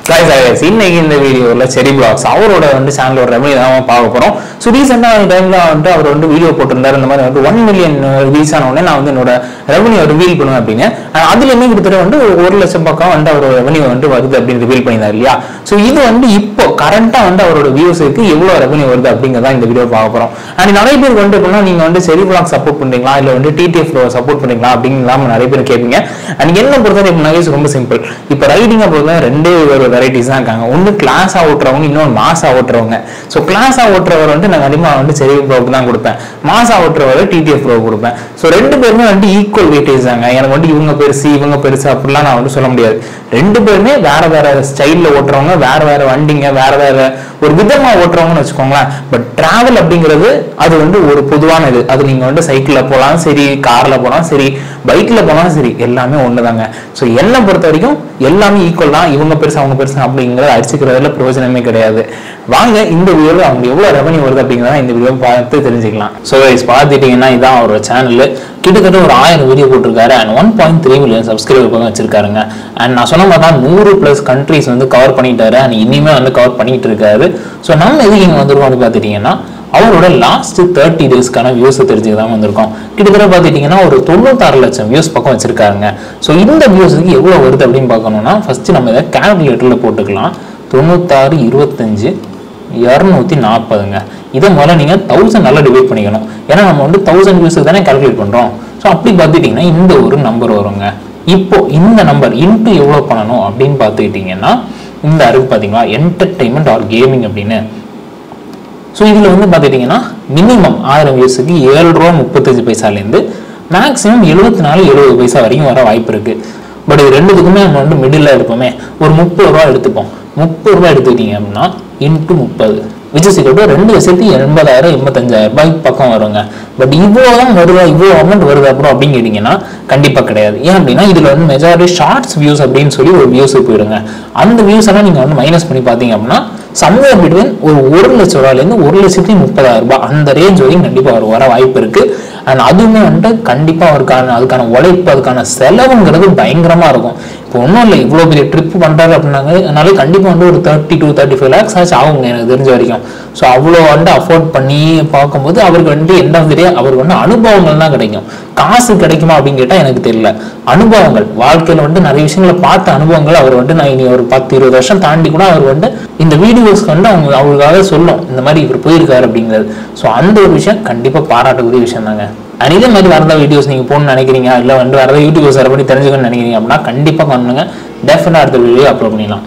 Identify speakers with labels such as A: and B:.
A: guys, guys, இன்னைக்கு இந்த வீடியோவில் செரி பிளாக்ஸ் அவரோட வந்து சேனலோட ரெவன்யூ தான் பார்க்க போகிறோம் ஸோ ரீசெண்டாக டைமில் வந்துட்டு அவர் வந்து வீடியோ போட்டிருந்தாரு இந்த மாதிரி வந்து ஒன் மில்லியன் ரீச் ஆன உடனே நான் வந்து என்னோட ரெவன்யூ ரிவீல் பண்ணுவேன் அப்படின்னு And அதுலயுமே கிட்டத்தட்ட வந்து ஒரு லட்சம் பக்கம் வந்து அவரோட ரெவன்யூ வந்து வருது அப்படின்னு ரிவீல் பண்ணியிருந்தார் இல்லையா ஸோ இது வந்து இப்போ கரண்ட்டாக வந்து அவரோட வியூஸுக்கு எவ்வளோ ரெவன்யூ வருது அப்படிங்கிறத இந்த வீடியோ பார்க்க போகிறோம் அண்ட் நிறைய பேர் வந்து எப்படின்னா நீங்கள் வந்து செரி பிளாக் சப்போர்ட் பண்ணுறீங்களா இல்லை வந்து டிடிஎஃப் சப்போர்ட் பண்ணுறீங்களா அப்படிங்கலாம் நிறைய பேர் கேட்பீங்க அண்ட் என்ன பொறுத்தவரை இப்போ நகைஸ் ரொம்ப சிம்பிள் இப்போ ரைடிங்கை பொறுத்தவரை ரெண்டே ஒரு வெரைட்டிஸ் தான் இருக்காங்க ஒன்று கிளாஸாக ஓட்டுறவங்க இன்னொன்று மாசா ஓட்டுறவங்க ஸோ கிளாஸாக ஓட்டுறவர் வந்து நான் கண்டிப்பாக வந்து செரி ப்ரோக்கு தான் கொடுப்பேன் மாசா ஓட்டுறவர் டிடிஎஃப் ப்ரோ கொடுப்பேன் ஸோ ரெண்டு பேருமே வந்து ஈக்குவல் வெயிட்டேஜ் தாங்க எனக்கு வந்து இவங்க பெருசு இவங்க பெருசு அப்படிலாம் நான் வந்து சொல்ல முடியாது ரெண்டு பேருமே வேற வேற ஸ்டைலில் ஓட்டுறவங்க வேற வேற வண்டிங்க வேற வேற ஒரு விதமா ஓட்டுறவங்கன்னு வச்சுக்கோங்களேன் பட் டிராவல் அப்படிங்கிறது அது வந்து ஒரு பொதுவான இது அது நீங்க வந்து சைக்கிளில் போகலாம் சரி கார்ல போகலாம் சரி பைக்ல போனாலும் சரி எல்லாமே ஒண்ணுதாங்க ஸோ என்னை பொறுத்த வரைக்கும் எல்லாமே ஈக்குவல் தான் இவங்க பெருசு அவங்க பெருசு அப்படிங்கிறத அடிச்சுக்கிறதுல பிரயோஜனமே கிடையாது வாங்க இந்த வீடியோவில் அவங்க எவ்வளோ ரெவன்யூ வருது அப்படிங்கிறத இந்த வீடியோ பார்த்து தெரிஞ்சுக்கலாம் ஸோ கைஸ் பார்த்துட்டீங்கன்னா இதான் அவரோட சேனல் கிட்டத்தட்ட ஒரு ஆயிரம் வீடியோ போட்டிருக்காரு and one point three million subscriber பக்கம் வச்சிருக்காருங்க அண்ட் நான் சொன்ன மாதிரி தான் நூறு ப்ளஸ் கண்ட்ரிஸ் வந்து கவர் பண்ணிட்டாரு அண்ட் இனிமே வந்து கவர் பண்ணிட்டு இருக்காரு ஸோ நம்ம எதுக்கு இங்கே வந்துருக்கோம் வந்து பார்த்துட்டீங்கன்னா அவரோட லாஸ்ட் தேர்ட்டி டேஸ்க்கான வியூஸை தெரிஞ்சுக்க தான் வந்திருக்கோம் கிட்டத்தட்ட பார்த்துட்டிங்கன்னா ஒரு தொண்ணூத்தாறு லட்சம் வியூஸ் பக்கம் வச்சிருக்காருங்க ஸோ இந்த வியூஸுக்கு எவ்வளோ வருது அப்படின்னு பார்க்கணும்னா ஃபர்ஸ்ட் நம்ம இதை கால்குலேட்டரில் போட்டுக்கலாம் தொண்ணூத்தாறு இருபத்தஞ்சு இரநூத்தி நாற்பதுங்க இதை முதல்ல நீங்கள் தௌசண்ட் நல்லா டிவைட் பண்ணிக்கணும் ஏன்னா நம்ம வந்து தௌசண்ட் வியூஸுக்கு தானே கால்குலேட் பண்ணுறோம் ஸோ அப்படி பார்த்துட்டிங்கன்னா இந்த ஒரு நம்பர் வருங்க இப்போ இந்த நம்பர் இன்ட்டு எவ்வளோ பண்ணணும் அப்படின்னு பார்த்துக்கிட்டிங்கன்னா இந்த அறிவு பார்த்தீங்களா என்டர்டைன்மெண்ட் ஆர் கேமிங் அப்படின்னு ஸோ இதில் வந்து பார்த்துட்டிங்கன்னா மினிமம் ஆயிரம் வியூஸுக்கு ஏழு ரூபா முப்பத்தஞ்சு பைசாலேருந்து மேக்ஸிமம் எழுபத்தி நாலு எழுபது பைசா வரைக்கும் வர வாய்ப்பு இருக்குது பட் இது ரெண்டுத்துக்குமே நம்ம வந்து மிடில் எடுப்போமே ஒரு முப்பது ரூபா எடுத்துப்போம் முப்பது ரூபா எடுத்துக்கிட்டீங்க அப்படின்னா இன்ட்டு முப்பது விச் இஸ் ஈக்குவல் ரெண்டு லட்சத்தி எண்பதாயிரம் எண்பத்தஞ்சாயிரம் ரூபாய்க்கு பக்கம் வருங்க பட் இவ்வளோ தான் வருதா இவ்வளோ அமௌண்ட் வருதா அப்புறம் அப்படின்னு கேட்டிங்கன்னா கண்டிப்பாக கிடையாது ஏன் அப்படின்னா இதில் வந்து மெஜாரிட்டி ஷார்ட்ஸ் வியூஸ் அப்படின்னு சொல்லி ஒரு வியூஸ் போயிடுங்க அந்த வியூஸ் எல்லாம் நீங்கள் வந்து மைனஸ் பண்ணி பார்த்தீங்க அப்படின்னா சம்வேர் பிட்வீன் ஒரு ஒரு லட்ச ரூபாயிலேருந்து ஒரு லட்சத்தி முப்பதாயிரம் ரூபாய் அந்த ரேஞ்ச் வரைக்கும் கண்டிப்பாக அவர் வர வாய்ப்பு இருக்கு அண்ட் அதுவுமே வந்துட்டு கண்டிப்பாக அவருக்கான அதுக்கான உழைப்பு அதுக்கான செலவுங்கிறது பயங்கரமாக இருக்கும் இப்போ ஒன்றும் இல்லை இவ்வளோ பெரிய ட்ரிப் பண்ணுறாரு அப்படின்னாங்க அதனால கண்டிப்பாக வந்து ஒரு thirty to thirty five lakhs ஆச்சு ஆகுங்க எனக்கு தெரிஞ்ச வரைக்கும் ஸோ அவ்வளோ வந்து அஃபோர்ட் பண்ணி பார்க்கும்போது அவருக்கு வந்து எண்ட் ஆஃப் தி டே அவருக்கு வந்து அனுபவங்கள் தான் கிடைக்கும் காசு கிடைக்குமா அப்படின்னு கேட்டால் எனக்கு தெரியல அனுபவங்கள் வாழ்க்கையில் வந்து நிறைய விஷயங்களை பார்த்த அனுபவங்கள் அவர் வந்து நான் இனி ஒரு பத்து இருபது வருஷம் தாண்டி கூட அவர் வந்து இந்த வீடியோஸ்க்கு வந்து அவங்க அவங்களுக்காக சொல்லும் இந்த மாதிரி இவர் போயிருக்காரு அப்படிங்கிறது ஸோ அந்த ஒரு விஷயம் கண்டிப்பாக பாராட்டக்கூடிய விஷயம் தாங்க அண்ட் இதே மாதிரி வரதா வீடியோஸ் நீங்கள் போகணும்னு நினைக்கிறீங்க இல்லை வந்து வரதா யூடியூப் சரி பண்ணி தெரிஞ்சுக்கணும்னு நினைக்கிறீங்க அப்படின்னா கண்டிப்பாக பண்ணுங்க டெஃபினட்டாக அடுத்த வீடியோ அப்லோட் பண்ணிடலாம்